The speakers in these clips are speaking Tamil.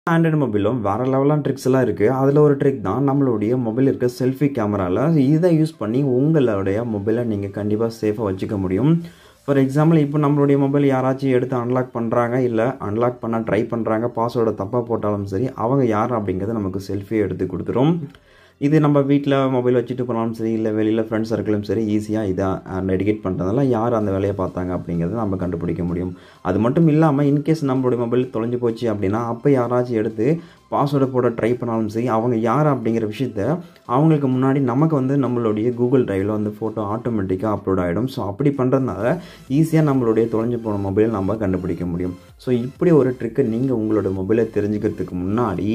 ஆண்ட்ராய்டு மொபைலும் வேறு லெவலான ட்ரிக்ஸ் எல்லாம் இருக்குது அதில் ஒரு ட்ரிக் தான் நம்மளுடைய மொபைல் இருக்க செல்ஃபி கேமராவில் இதை யூஸ் பண்ணி உங்களுடைய மொபைலை நீங்கள் கண்டிப்பாக சேஃபாக வச்சுக்க முடியும் ஃபார் எக்ஸாம்பிள் இப்போ நம்மளுடைய மொபைல் யாராச்சும் எடுத்து அன்லாக் பண்ணுறாங்க இல்லை அன்லாக் பண்ண ட்ரை பண்ணுறாங்க பாஸ்வேர்டை தப்பாக போட்டாலும் சரி அவங்க யார் அப்படிங்கிறத நமக்கு செல்ஃபி எடுத்து கொடுத்துரும் இது நம்ம வீட்டில் மொபைல் வச்சுட்டு போனாலும் சரி இல்லை வெளியில் ஃப்ரெண்ட்ஸ் சர்க்கிளும் சரி ஈஸியாக இதை டெடிகேட் பண்ணுறதால யார் அந்த வேலையை பார்த்தாங்க அப்படிங்கிறத நம்ம கண்டுபிடிக்க முடியும் அது மட்டும் இல்லாமல் இன்கேஸ் நம்மளுடைய மொபைல் தொலைஞ்சு போச்சு அப்படின்னா அப்போ யாராச்சும் எடுத்து பாஸ்வேர்டை போட ட்ரை பண்ணாலும் சரி அவங்க யார் அப்படிங்கிற விஷயத்த அவங்களுக்கு முன்னாடி நமக்கு வந்து நம்மளுடைய கூகுள் ட்ரைவில் வந்து ஃபோட்டோ ஆட்டோமேட்டிக்காக அப்லோட் ஆகிடும் ஸோ அப்படி பண்ணுறதுனால ஈஸியாக நம்மளுடைய தொலைஞ்சு போன மொபைல் நம்ம கண்டுபிடிக்க முடியும் ஸோ இப்படி ஒரு ட்ரிக்கை நீங்கள் உங்களோட மொபைலை தெரிஞ்சுக்கிறதுக்கு முன்னாடி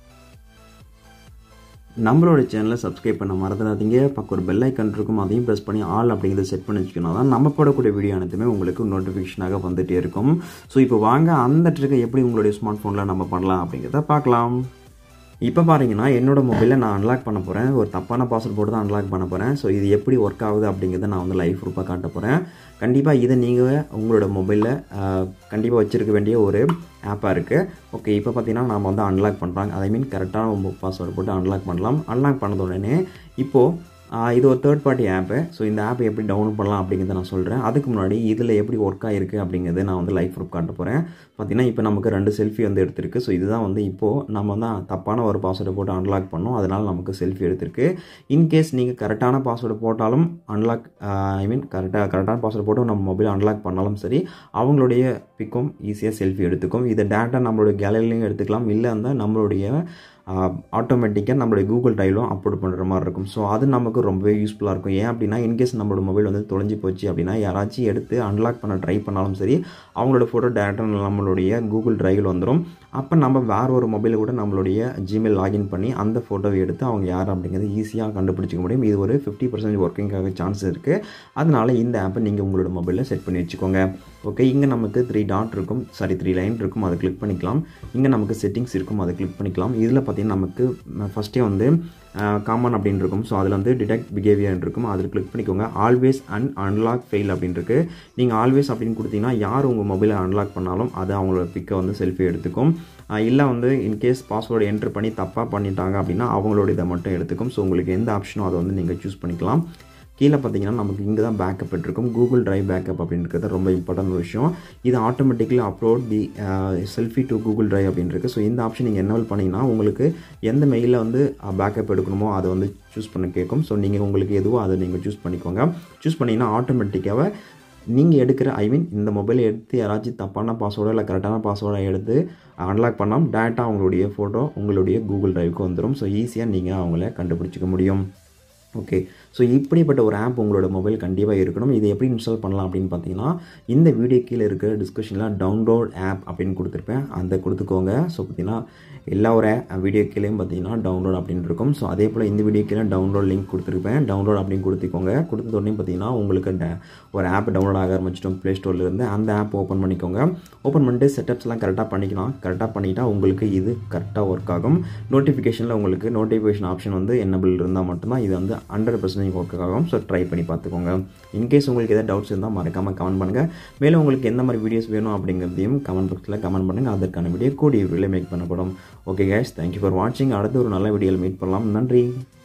நம்மளோட சேனலை சப்ஸ்கிரைப் பண்ண மறந்துடாதீங்க பக்கம் ஒரு பெல் ஐக்கன் இருக்கும் அதையும் ப்ரெஸ் பண்ணி ஆல் அப்படிங்கிறத செட் பண்ணி வச்சுக்கணும் தான் நம்ம போடக்கூடிய வீடியோ அனைத்துமே உங்களுக்கு நோட்டிஃபிகேஷனாக வந்துகிட்டே இருக்கும் ஸோ இப்போ வாங்க அந்த ட்ரிக்கை எப்படி உங்களுடைய ஸ்மார்ட் ஃபோனில் நம்ம பண்ணலாம் அப்படிங்கிறத பார்க்கலாம் இப்போ பாருங்கன்னா என்னோடய மொபைலில் நான் அன்லாக் பண்ண போகிறேன் ஒரு தப்பான பாஸ்வேர்ட் போட்டு தான் அன்லாக் பண்ண போகிறேன் ஸோ இது எப்படி ஒர்க் ஆகுது அப்படிங்கிறத நான் வந்து லைஃப் ப்ரூஃபாக காட்ட போகிறேன் கண்டிப்பாக இதை நீங்கள் உங்களோட மொபைலில் கண்டிப்பாக வச்சுருக்க வேண்டிய ஒரு ஆப்பாக இருக்குது ஓகே இப்போ பார்த்தீங்கன்னா நம்ம வந்து அன்லாக் பண்ணுறாங்க ஐ மீன் கரெக்டான பாஸ்வேர்டு போட்டு அன்லாக் பண்ணலாம் அன்லாக் பண்ணது உடனே இப்போது இது ஒரு தேர்ட் பார்ட்டி ஆப்பு ஸோ இந்த ஆப் எப்படி டவுன்லோட் பண்ணலாம் அப்படிங்கிறத நான் சொல்கிறேன் அதுக்கு முன்னாடி இதில் எப்படி ஒர்க் ஆகிருக்கு அப்படிங்கிறத நான் வந்து லைஃப் ப்ரூஃப் காட்ட போகிறேன் பார்த்தீங்கன்னா இப்போ நமக்கு ரெண்டு செல்ஃபி வந்து எடுத்திருக்கு ஸோ இதுதான் வந்து இப்போது நம்ம தான் தப்பான ஒரு பாஸ்வேர்டை போட்டு அன்லாக் பண்ணோம் அதனால் நமக்கு செல்ஃபி எடுத்திருக்கு இன்கேஸ் நீங்கள் கரெக்டான பாஸ்வேர்டு போட்டாலும் அன்லாக் ஐ மீன் கரெக்டாக கரெக்டான பாஸ்வேர்டு போட்டு நம்ம மொபைல் அன்லாக் பண்ணாலும் சரி அவங்களுடைய பிக்கும் ஈஸியாக செல்ஃபி எடுத்துக்கும் இதை டேட்டா நம்மளுடைய கேலரிலையும் எடுத்துக்கலாம் இல்லை அந்த நம்மளுடைய ஆட்டோமேட்டிக்காக நம்மளுடைய கூகுள் ட்ரைவ்லும் அப்லோட் பண்ணுற மாதிரி இருக்கும் ஸோ அது நமக்கு ரொம்பவே யூஸ்ஃபுல்லாக இருக்கும் ஏன் அப்படின்னா இன்கேஸ் நம்மளோட மொபைல் வந்து தொலைஞ்சி போச்சு அப்படின்னா யாராச்சும் எடுத்து அன்லாக் பண்ண ட்ரை பண்ணாலும் சரி அவங்களோட ஃபோட்டோ டேரெக்டாக நம்மளுடைய கூகுள் ட்ரைவில் வந்துடும் அப்போ நம்ம வேறு ஒரு மொபைலில் கூட நம்மளுடைய ஜிமெயில் லாகின் பண்ணி அந்த ஃபோட்டோவை எடுத்து அவங்க யார் அப்படிங்கிறது ஈஸியாக கண்டுபிடிச்சிக்க முடியும் இது ஒரு ஃபிஃப்டி பர்சன்டேஜ் ஒர்க்கிங்காக சான்ஸ் இருக்குது அதனால் இந்த ஆப்பை நீங்கள் உங்களோட மொபைலில் செட் பண்ணி வச்சுக்கோங்க ஓகே இங்கே நமக்கு த்ரீ டாட் இருக்கும் சாரி த்ரீ லைன் இருக்கும் அதை கிளிக் பண்ணிக்கலாம் இங்கே நமக்கு செட்டிங்ஸ் இருக்கும் அதை கிளிக் பண்ணிக்கலாம் இதில் பார்த்திங்கன்னா நமக்கு ஃபஸ்ட்டே வந்து காமன் அப்படின்னு இருக்கும் ஸோ அதில் வந்து டிடெக்ட் பிஹேவியர் இருக்கும் அதில் கிளிக் பண்ணிக்கோங்க ஆல்வேஸ் அண்ட் அன்லாக் ஃபெயில் அப்படின்னு இருக்கு நீங்கள் ஆல்வேஸ் அப்படின்னு கொடுத்தீங்கன்னா யார் உங்கள் மொபைலை அன்லாக் பண்ணாலும் அது அவங்களோட பிக்கை வந்து செல்ஃபி எடுத்துக்கும் இல்லை வந்து இன்கேஸ் பாஸ்வேர்டு என்ட்ரு பண்ணி தப்பாக பண்ணிட்டாங்க அப்படின்னா அவங்களோட இதை மட்டும் எடுத்துக்கும் ஸோ உங்களுக்கு எந்த ஆப்ஷனோ அதை வந்து நீங்கள் சூஸ் பண்ணிக்கலாம் கீழே பார்த்தீங்கன்னா நமக்கு இங்கே தான் பேக்கப் இருக்கும் கூகுள் ட்ரைவ் பேக்கப் அப்படின்றது ரொம்ப இம்பார்ட்டன்ட் விஷயம் இது automatically upload the selfie to Google drive அப்படின்னு இருக்குது ஸோ இந்த ஆப்ஷன் நீங்கள் என்னவல் பண்ணிங்கன்னா உங்களுக்கு எந்த மெயிலில் வந்து பேக்கப் எடுக்கணுமோ அதை வந்து சூஸ் பண்ண கேட்கும் ஸோ நீங்கள் உங்களுக்கு எதுவோ அதை நீங்கள் சூஸ் பண்ணிக்கோங்க சூஸ் பண்ணிங்கன்னா ஆட்டோமேட்டிக்காக நீங்கள் எடுக்கிற ஐ மீன் இந்த மொபைலை எடுத்து யாராச்சும் தப்பான பாஸ்வேர்டோ இல்லை கரெக்டான பாஸ்வேர்டை எடுத்து அன்லாக் பண்ணால் டேட்டா உங்களுடைய ஃபோட்டோ உங்களுடைய கூகுள் ட்ரைவுக்கு வந்துடும் ஸோ ஈஸியாக நீங்கள் அவங்கள கண்டுபிடிச்சிக்க முடியும் ஓகே ஸோ இப்படிப்பட்ட ஒரு ஆப் உங்களோட மொபைல் கண்டிப்பாக இருக்கணும் இதை எப்படி இன்ஸ்டால் பண்ணலாம் அப்படின்னு பார்த்தீங்கன்னா இந்த வீடியோ கீழே இருக்கிற டிஸ்கிரிப்ஷனில் டவுன்லோட் ஆப் அப்படின்னு கொடுத்துருப்பேன் அந்த கொடுத்துக்கோங்க ஸோ பார்த்தீங்கன்னா எல்லா ஒரு வீடியோ கீழேயும் பார்த்தீங்கன்னா டவுன்லோட் அப்படின்னு இருக்கும் ஸோ அதே போல் இந்த வீடியோ கீழே டவுன்லோட் லிங்க் கொடுத்துருப்பேன் டவுன்லோட் அப்படின்னு கொடுத்துக்கோங்க கொடுத்த உடனே பார்த்தீங்கன்னா உங்களுக்கு ஒரு ஆப் டவுன்லோட் ஆக ஆரம்பிச்சிட்டோம் ப்ளே ஸ்டோர்லேருந்து அந்த ஆப் ஓப்பன் பண்ணிக்கோங்க ஓப்பன் பண்ணிட்டு செட்டப்ஸ்லாம் கரெக்டாக பண்ணிக்கலாம் கரெக்டாக பண்ணிட்டா உங்களுக்கு இது கரெக்டாக ஒர்க் ஆகும் நோட்டிஃபிகேஷனில் உங்களுக்கு நோட்டிஃபிகேஷன் ஆப்ஷன் வந்து என்னபிள் இருந்தால் மட்டும்தான் இது வந்து ஹண்ட்ரட் பர்சன்டேஜ் ஒர்க் ஆகும் ஸோ ட்ரை பண்ணி பார்த்துக்கோங்க இன்கேஸ் உங்களுக்கு எதாவது டவுட்ஸ் இருந்தால் மறக்காமல் கமெண்ட் பண்ணுங்கள் மேலும் உங்களுக்கு எந்த மாதிரி வீடியோஸ் வேணும் அப்படிங்கிறதையும் கமெண்ட் பாக்ஸில் கமெண்ட் பண்ணுங்கள் அதற்கான வீடியோ கூடிய வீடியோவில் மேக் பண்ணப்படும் ஓகே கேஸ் தேங்க்யூ ஃபார் வாட்சிங் அடுத்து ஒரு நல்ல வீடியோவில் மீட் பண்ணலாம் நன்றி